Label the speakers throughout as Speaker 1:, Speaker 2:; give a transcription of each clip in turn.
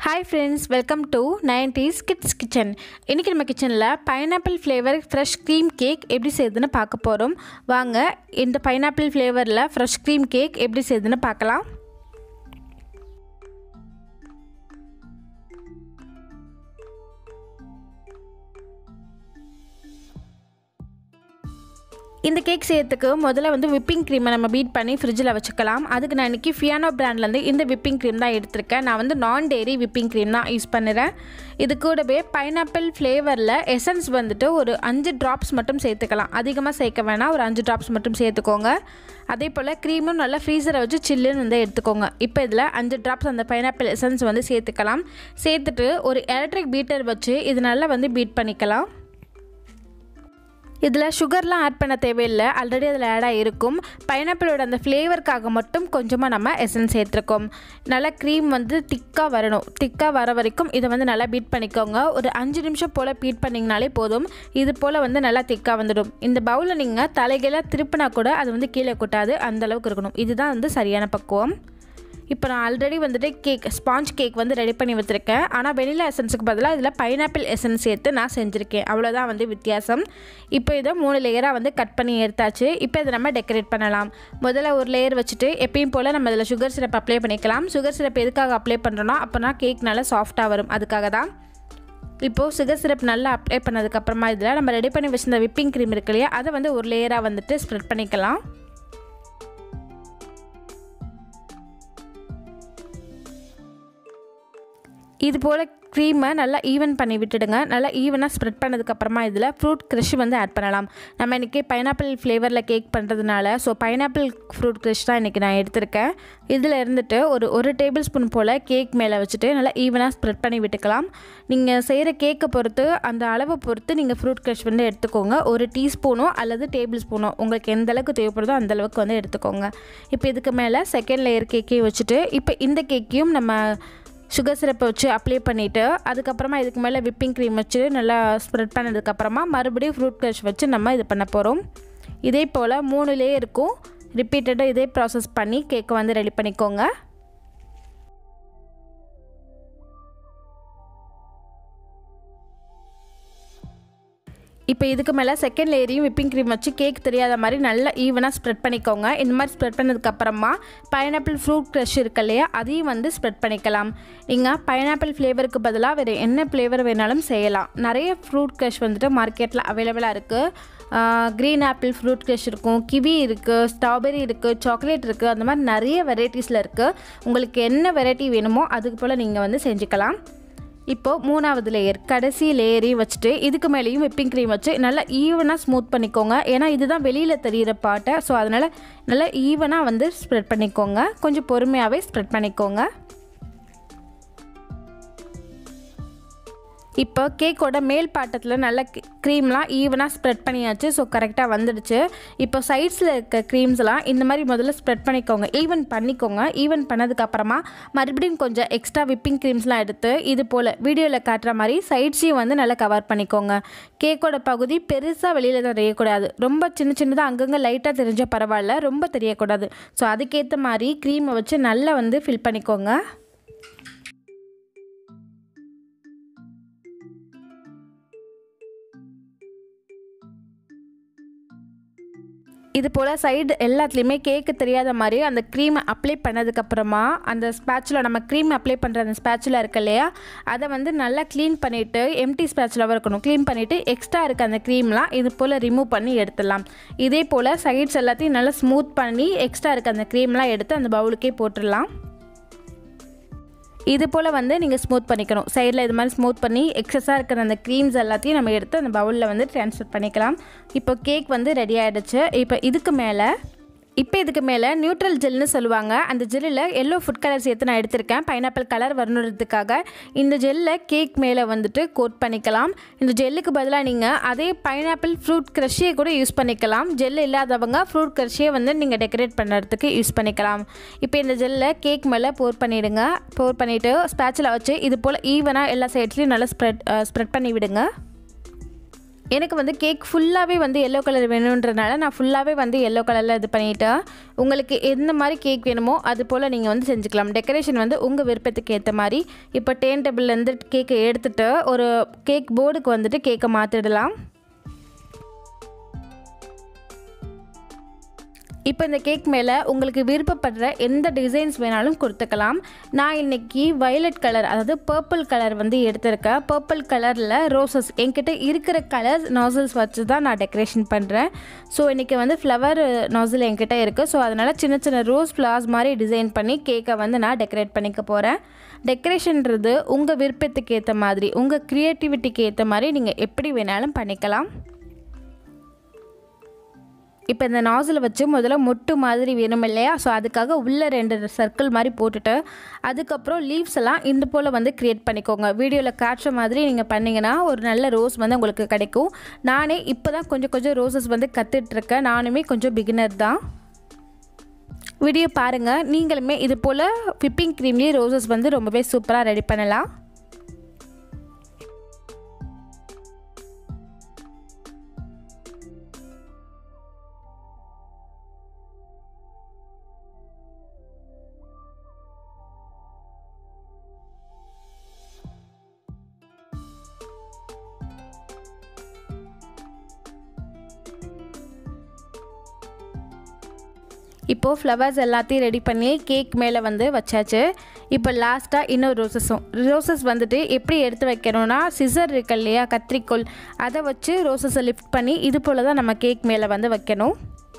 Speaker 1: hi friends welcome to nineties kids kitchen இன்றைக்கி நம்ம கிச்சனில் pineapple flavour fresh cream cake எப்படி செய்யுதுன்னு பார்க்க போகிறோம் வாங்க இந்த பைனாப்பிள் ஃப்ளேவரில் ஃப்ரெஷ் க்ரீம் கேக் எப்படி செய்யுதுன்னு பார்க்கலாம் இந்த கேக் செய்யறதுக்கு முதல்ல வந்து விப்பிங் க்ரீமை நம்ம பீட் பண்ணி ஃப்ரிட்ஜில் வச்சுக்கலாம் அதுக்கு நான் இன்றைக்கி ஃபியானோ பிராண்ட்லேருந்து இந்த விப்பிங் க்ரீம் தான் எடுத்திருக்கேன் நான் வந்து நான் டெய்ரி விப்பிங் க்ரீம் தான் யூஸ் பண்ணுறேன் இது கூடவே பைனாப்பிள் ஃப்ளேவரில் எசன்ஸ் வந்துட்டு ஒரு அஞ்சு ட்ராப்ஸ் மட்டும் சேர்த்துக்கலாம் அதிகமாக சேர்க்க வேணாம் ஒரு அஞ்சு ட்ராப்ஸ் மட்டும் சேர்த்துக்கோங்க அதே போல் க்ரீமும் நல்லா ஃப்ரீசரை வச்சு சில்லுன்னு வந்து எடுத்துக்கோங்க இப்போ இதில் அஞ்சு ட்ராப்ஸ் அந்த பைனாப்பிள் எசன்ஸ் வந்து சேர்த்துக்கலாம் சேர்த்துட்டு ஒரு எலக்ட்ரிக் பீட்டர் வச்சு இது நல்லா வந்து பீட் பண்ணிக்கலாம் இதில் சுகர்லாம் ஆட் பண்ண தேவையில்லை ஆல்ரெடி அதில் ஆடாக இருக்கும் பைனாப்பிளோட அந்த ஃப்ளேவருக்காக மட்டும் கொஞ்சமாக நம்ம எசன்ஸ் சேர்த்துருக்கோம் நல்லா க்ரீம் வந்து திக்காக வரணும் திக்காக வர வரைக்கும் இதை வந்து நல்லா பீட் பண்ணிக்கோங்க ஒரு அஞ்சு நிமிஷம் போல் பீட் பண்ணிங்கனாலே போதும் இது போல் வந்து நல்லா திக்காக வந்துடும் இந்த பவுலில் நீங்கள் தலைகளாக திருப்பினா கூட அது வந்து கீழே கொட்டாது அந்தளவுக்கு இருக்கணும் இதுதான் வந்து சரியான பக்குவம் இப்போ நான் ஆல்ரெடி வந்துட்டு கேக் ஸ்பாஞ்ச் கேக் வந்து ரெடி பண்ணி வச்சுருக்கேன் ஆனால் வெனிலா எசன்ஸுக்கு பதிலாக இதில் பைனாப்பிள் எசன்ஸ் சேர்த்து நான் செஞ்சுருக்கேன் அவ்வளோதான் வந்து வித்தியாசம் இப்போ இதை மூணு லேயராக வந்து கட் பண்ணி எடுத்தாச்சு இப்போ இதை நம்ம டெக்கரேட் பண்ணலாம் முதல்ல ஒரு லேயர் வச்சுட்டு எப்பயும் போல் நம்ம இதில் சுகர் சிரப் அப்ளை பண்ணிக்கலாம் சுகர் சிரப் எதுக்காக அப்ளை பண்ணுறோன்னா அப்போனா கேக் நல்லா சாஃப்டாக வரும் அதுக்காக தான் இப்போது சுகர் சிரப் நல்லா அப்ளை பண்ணதுக்கப்புறமா இதில் நம்ம ரெடி பண்ணி வச்சிருந்த விப்பிங் க்ரீம் இருக்கு இல்லையா அதை வந்து ஒரு லேயராக வந்துட்டு ஸ்ப்ரெட் பண்ணிக்கலாம் இது போல் க்ரீமை நல்லா ஈவன் பண்ணி விட்டுடுங்க நல்லா ஈவனாக ஸ்ப்ரெட் பண்ணதுக்கப்புறமா இதில் ஃப்ரூட் க்ரஷ் வந்து ஆட் பண்ணலாம் நம்ம இன்றைக்கி பைனாப்பிள் ஃப்ளேவரில் கேக் பண்ணுறதுனால ஸோ பைனாப்பிள் ஃப்ரூட் க்ரஷ் தான் இன்றைக்கி நான் எடுத்திருக்கேன் இதில் இருந்துட்டு ஒரு ஒரு டேபிள் ஸ்பூன் போல் கேக் மேலே வச்சுட்டு நல்லா ஈவனாக ஸ்ப்ரெட் பண்ணி விட்டுக்கலாம் நீங்கள் செய்கிற கேக்கை பொறுத்து அந்த அளவை பொறுத்து நீங்கள் ஃப்ரூட் க்ரஷ் வந்து எடுத்துக்கோங்க ஒரு டீஸ்பூனோ அல்லது டேபிள் ஸ்பூனோ உங்களுக்கு எந்த அளவுக்கு தேவைப்படுதோ அந்த அளவுக்கு வந்து எடுத்துக்கோங்க இப்போ இதுக்கு மேலே செகண்ட் லேயர் கேக்கையும் வச்சுட்டு இப்போ இந்த கேக்கையும் நம்ம சுகர் சிரப்பை வச்சு அப்ளை பண்ணிவிட்டு அதுக்கப்புறமா இதுக்கு மேலே விப்பிங் க்ரீம் வச்சு நல்லா ஸ்ப்ரெட் பண்ணதுக்கப்புறமா மறுபடியும் ஃப்ரூட் க்ரஷ் வச்சு நம்ம இது பண்ண போகிறோம் இதே போல் மூணு லேயருக்கும் ரிப்பீட்டடாக இதே ப்ராசஸ் பண்ணி கேக்கை வந்து ரெடி பண்ணிக்கோங்க இப்போ இதுக்கு மேலே செகண்ட் லேயரையும் விப்பிங் க்ரீம் வச்சு கேக் தெரியாத மாதிரி நல்லா ஈவனாக ஸ்ப்ரெட் பண்ணிக்கோங்க இந்த மாதிரி ஸ்ப்ரெட் பண்ணதுக்கப்புறமா பைனாப்பிள் ஃப்ரூட் க்ரஷ் இருக்கு இல்லையா அதையும் வந்து ஸ்ப்ரெட் பண்ணிக்கலாம் நீங்கள் பைனாப்பிள் ஃப்ளேவருக்கு பதிலாக வேறு என்ன ஃப்ளேவர் வேணாலும் செய்யலாம் நிறைய ஃப்ரூட் க்ரஷ் வந்துட்டு மார்க்கெட்டில் அவைலபிளாக இருக்குது க்ரீன் ஆப்பிள் ஃப்ரூட் க்ரஷ் இருக்கும் கிவி இருக்குது ஸ்ட்ராபெரி இருக்குது சாக்லேட் இருக்குது அந்த மாதிரி நிறைய வெரைட்டிஸில் இருக்குது உங்களுக்கு என்ன வெரைட்டி வேணுமோ அதுக்கு போல் நீங்கள் வந்து செஞ்சுக்கலாம் இப்போது மூணாவது லேயர் கடைசி லேயரையும் வச்சுட்டு இதுக்கு மேலேயும் விப்பிங் க்ரீம் வச்சு நல்லா ஈவனாக ஸ்மூத் பண்ணிக்கோங்க ஏன்னா இதுதான் வெளியில் தெரிகிற பாட்டை ஸோ அதனால் நல்லா ஈவனாக வந்து ஸ்ப்ரெட் பண்ணிக்கோங்க கொஞ்சம் பொறுமையாகவே ஸ்ப்ரெட் பண்ணிக்கோங்க இப்போ கேக்கோட மேல் பாட்டத்தில் நல்ல க்ரீம்லாம் ஈவனாக ஸ்ப்ரெட் பண்ணியாச்சு ஸோ கரெக்டாக வந்துடுச்சு இப்போ சைட்ஸில் இருக்க க்ரீம்ஸ்லாம் இந்த மாதிரி முதல்ல ஸ்ப்ரெட் பண்ணிக்கோங்க ஈவன் பண்ணிக்கோங்க ஈவன் பண்ணதுக்கப்புறமா மறுபடியும் கொஞ்சம் எக்ஸ்ட்ரா விப்பிங் க்ரீம்ஸ்லாம் எடுத்து இது போல் வீடியோவில் காட்டுற மாதிரி சைட்ஸையும் வந்து நல்லா கவர் பண்ணிக்கோங்க கேக்கோட பகுதி பெருசாக வெளியில் தெரியக்கூடாது ரொம்ப சின்ன சின்னதாக அங்கங்கே லைட்டாக தெரிஞ்சால் பரவாயில்ல ரொம்ப தெரியக்கூடாது ஸோ அதுக்கேற்ற மாதிரி க்ரீமை வச்சு நல்லா வந்து ஃபில் பண்ணிக்கோங்க இது போல் சைடு எல்லாத்துலேயுமே கேக்கு தெரியாத மாதிரி அந்த க்ரீமை அப்ளை பண்ணதுக்கப்புறமா அந்த ஸ்பேச்சுல நம்ம க்ரீம் அப்ளை பண்ணுற அந்த ஸ்பேச்சுல இருக்கு இல்லையா அதை வந்து நல்லா க்ளீன் பண்ணிவிட்டு எம்டி ஸ்பேச்சுலாக இருக்கணும் க்ளீன் பண்ணிவிட்டு எக்ஸ்ட்ரா இருக்க அந்த க்ரீம்லாம் இது போல் ரிமூவ் பண்ணி எடுத்துடலாம் இதே போல் சைட்ஸ் எல்லாத்தையும் நல்லா ஸ்மூத் பண்ணி எக்ஸ்ட்ரா இருக்க அந்த க்ரீம்லாம் எடுத்து அந்த பவுலுக்கே போட்டுடலாம் இது போல் வந்து நீங்கள் ஸ்மூத் பண்ணிக்கணும் சைடில் இது மாதிரி ஸ்மூத் பண்ணி எக்ஸஸாக இருக்கிற அந்த க்ரீம்ஸ் எல்லாத்தையும் நம்ம எடுத்து அந்த பவுலில் வந்து ட்ரான்ஸ்ஃபர் பண்ணிக்கலாம் இப்போ கேக் வந்து ரெடி ஆகிடுச்சு இப்போ இதுக்கு மேலே இப்போ இதுக்கு மேலே நியூட்ரல் ஜெல்னு சொல்லுவாங்க அந்த ஜெல்லில் எல்லோ ஃபுட் கலர் சேர்த்து நான் எடுத்திருக்கேன் பைனாப்பிள் கலர் வரணுறதுக்காக இந்த ஜெல்லை கேக் மேலே வந்துட்டு கோட் பண்ணிக்கலாம் இந்த ஜெல்லுக்கு பதிலாக நீங்கள் அதே பைனாப்பிள் ஃப்ரூட் க்ரஷியை கூட யூஸ் பண்ணிக்கலாம் ஜெல் இல்லாதவங்க ஃப்ரூட் க்ரஷியை வந்து நீங்கள் டெக்கரேட் பண்ணுறதுக்கு யூஸ் பண்ணிக்கலாம் இப்போ இந்த ஜெல்லை கேக் மேலே போர் பண்ணிவிடுங்க போர் பண்ணிவிட்டு ஸ்பேச்சில் வச்சு இது போல் ஈவனாக எல்லா சைட்லேயும் நல்லா ஸ்ப்ரெட் ஸ்ப்ரெட் பண்ணி விடுங்க எனக்கு வந்து கேக் ஃபுல்லாகவே வந்து எல்லோ கலர் வேணுன்றனால நான் ஃபுல்லாகவே வந்து எல்லோ கலரில் இது பண்ணிட்டேன் உங்களுக்கு எந்த மாதிரி கேக் வேணுமோ அது போல் நீங்கள் வந்து செஞ்சுக்கலாம் டெக்கரேஷன் வந்து உங்கள் விருப்பத்துக்கு ஏற்ற மாதிரி இப்போ டேன் டேபிள்லேருந்து கேக்கை எடுத்துகிட்டு ஒரு கேக் போர்டுக்கு வந்துட்டு கேக்கை மாற்றிடலாம் இப்போ இந்த கேக் மேலே உங்களுக்கு விருப்பப்படுற எந்த டிசைன்ஸ் வேணாலும் கொடுத்துக்கலாம் நான் இன்றைக்கி வயலட் கலர் அதாவது பர்பிள் கலர் வந்து எடுத்திருக்கேன் பர்பிள் கலரில் ரோசஸ் என்கிட்ட இருக்கிற கலர்ஸ் நாசல்ஸ் வச்சு தான் நான் டெக்கரேஷன் பண்ணுறேன் ஸோ இன்றைக்கி வந்து ஃப்ளவர் நாசல் என்கிட்ட இருக்குது ஸோ அதனால் சின்ன சின்ன ரோஸ் ஃப்ளவர்ஸ் மாதிரி டிசைன் பண்ணி கேக்கை வந்து நான் டெக்கரேட் பண்ணிக்க போகிறேன் டெக்கரேஷன்றது உங்கள் விருப்பத்துக்கு ஏற்ற மாதிரி உங்கள் க்ரியேட்டிவிட்டிக்கு ஏற்ற மாதிரி நீங்கள் எப்படி வேணாலும் பண்ணிக்கலாம் இப்போ இந்த நாசில் வச்சு முதல்ல மொட்டு மாதிரி வேணும் இல்லையா ஸோ அதுக்காக உள்ளே ரெண்டு சர்க்கிள் மாதிரி போட்டுட்டு அதுக்கப்புறம் லீவ்ஸ் எல்லாம் இந்த போல் வந்து க்ரியேட் பண்ணிக்கோங்க வீடியோவில் காட்டுற மாதிரி நீங்கள் பண்ணிங்கன்னா ஒரு நல்ல ரோஸ் வந்து உங்களுக்கு கிடைக்கும் நானே இப்போ தான் கொஞ்சம் கொஞ்சம் ரோசஸ் வந்து கற்றுட்ருக்கேன் நானுமே கொஞ்சம் பிகினர் தான் வீடியோ பாருங்கள் நீங்களுமே இது போல் விப்பிங் க்ரீம்லேயே ரோசஸ் வந்து ரொம்பவே சூப்பராக ரெடி பண்ணலாம் இப்போது ஃப்ளவர்ஸ் எல்லாத்தையும் ரெடி பண்ணி கேக் மேலே வந்து வச்சாச்சு இப்போ லாஸ்ட்டாக இன்னொரு ரோசஸும் ரோசஸ் வந்துட்டு எப்படி எடுத்து வைக்கணும்னா சிசர் இருக்கு இல்லையா கத்திரிக்கோல் அதை வச்சு ரோசஸை லிஃப்ட் பண்ணி இது போல் தான் நம்ம கேக் மேலே வந்து வைக்கணும்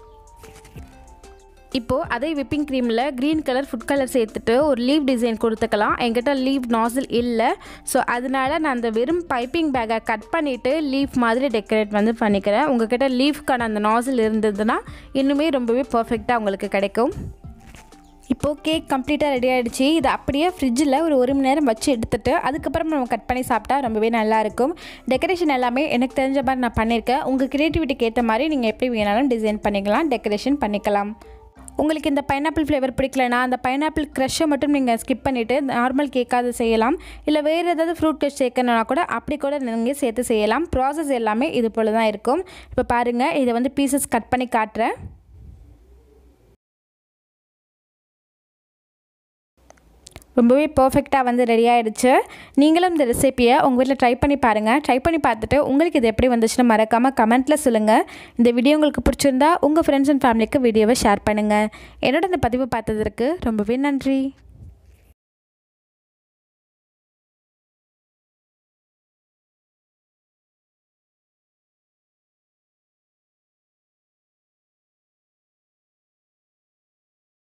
Speaker 1: இப்போது அதே விப்பிங் க்ரீமில் க்ரீன் கலர் ஃபுட் கலர் சேர்த்துட்டு ஒரு லீவ் டிசைன் கொடுத்துக்கலாம் என்கிட்ட லீவ் நாசில் இல்லை ஸோ அதனால நான் அந்த வெறும் பைப்பிங் பேக்கை கட் பண்ணிவிட்டு லீஃப் மாதிரி டெக்கரேட் வந்து பண்ணிக்கிறேன் உங்ககிட்ட லீஃப்க்கான அந்த நாசில் இருந்ததுன்னா இன்னுமே ரொம்பவே பர்ஃபெக்டாக உங்களுக்கு கிடைக்கும் இப்போது கேக் கம்ப்ளீட்டாக ரெடி ஆகிடுச்சு இதை அப்படியே ஃப்ரிட்ஜில் ஒரு ஒரு மணி நேரம் வச்சு எடுத்துகிட்டு அதுக்கப்புறம் நம்ம கட் பண்ணி சாப்பிட்டா ரொம்பவே நல்லாயிருக்கும் டெக்கரேஷன் எல்லாமே எனக்கு தெரிஞ்ச மாதிரி நான் பண்ணியிருக்கேன் உங்கள் க்ரியேட்டிவிட்டிக்கு ஏற்ற மாதிரி நீங்கள் எப்படி வேணாலும் டிசைன் பண்ணிக்கலாம் டெக்கரேஷன் பண்ணிக்கலாம் உங்களுக்கு இந்த பைனாப்பிள் ஃப்ளேவர் பிடிக்கலனா அந்த பைனாப்பிள் க்ரஷ்ஷை மட்டும் நீங்கள் ஸ்கிப் பண்ணிவிட்டு நார்மல் கேக்காக செய்யலாம் இல்லை வேறு ஏதாவது ஃப்ரூட் க்ரஷ் சேர்க்கணுன்னா கூட அப்படி கூட நீங்கள் சேர்த்து செய்யலாம் ப்ராசஸ் எல்லாமே இது போல் தான் இருக்கும் இப்போ பாருங்கள் இதை வந்து பீசஸ் கட் பண்ணி காட்டுறேன் ரொம்பவே பர்ஃபெக்டாக வந்து ரெடி ஆகிடுச்சு நீங்களும் இந்த ரெசிப்பியை உங்கள் வீட்டில் ட்ரை பண்ணி பாருங்கள் ட்ரை பண்ணி பார்த்துட்டு உங்களுக்கு இது எப்படி வந்துச்சுன்னு மறக்காமல் கமெண்ட்டில் சொல்லுங்கள் இந்த வீடியோ உங்களுக்கு பிடிச்சிருந்தா உங்கள் ஃப்ரெண்ட்ஸ் அண்ட் ஃபேமிலிக்கு வீடியோவை ஷேர் பண்ணுங்கள் என்னோட இந்த பதிவு பார்த்ததற்கு ரொம்பவே நன்றி